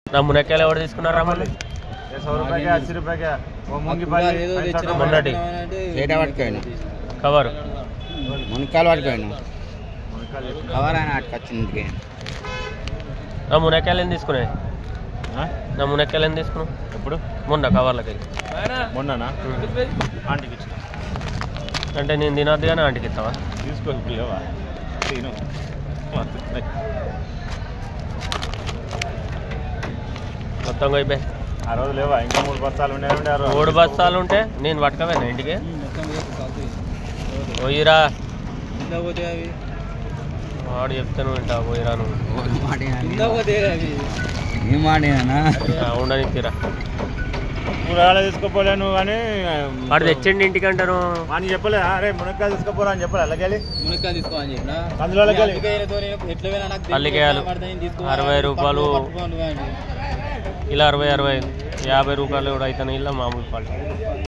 నా మునక్కాయలు ఎవరు తీసుకున్నారా మళ్ళీ ये सौ रुपए के अस्सी रुपए के वो मूंगी बाली पैंसठ रुपए మొన్నటి ఏటా పట్టుకోను కవర్ మునక్కాయలు పట్టుకోను मुनक्का ले। కవర్ అని అట్టుకొచ్చింది నా మునక్కాయలు ఏం తీసుకున్నాయి ఆ? నా మునక్కాయలు ఏం తీసుకున్నావు ఎప్పుడు మొన్న కవర్లకి మొన్ననా ఆంటీకి ఇచ్చిన అంటే నేను తినొద్దు కానీ ఆంటీకి ఇస్తావా తీసుకో ఇప్పుడు లేవా తిను మొత్తం అయిపోయి ఆ రోజు లేవా ఇంకా మూడు బస్తాలు ఉన్నాయి ఉండే ఆ రోజు. మూడు బస్తాలు ఉంటే నేను పట్టుకోవేనా ఇంటికి పోయిరా వాడు చెప్తాను వింటా పోయిరా నువ్వు ఏం ఆడినా ఆ, ఉండనిచ్చిరా మూడు ఆడ తీసుకోపోలేను కానీ వాడు తెచ్చండి ఇంటికి అంటాను అని చెప్పలే అరే మునక్కాయ తీసుకోపోరా అని చెప్పలే అలాగే మునక్కాయ తీసుకోవాలని చెప్పిన అందులో అలాగే ఎట్లా పోయినా నాకు అల్లికేయాలు. అరవై రూపాయలు. ఇలా అరవై అరవై ఐదు యాభై రూపాయలు కూడా అయితే ఇలా మామూలు పాలు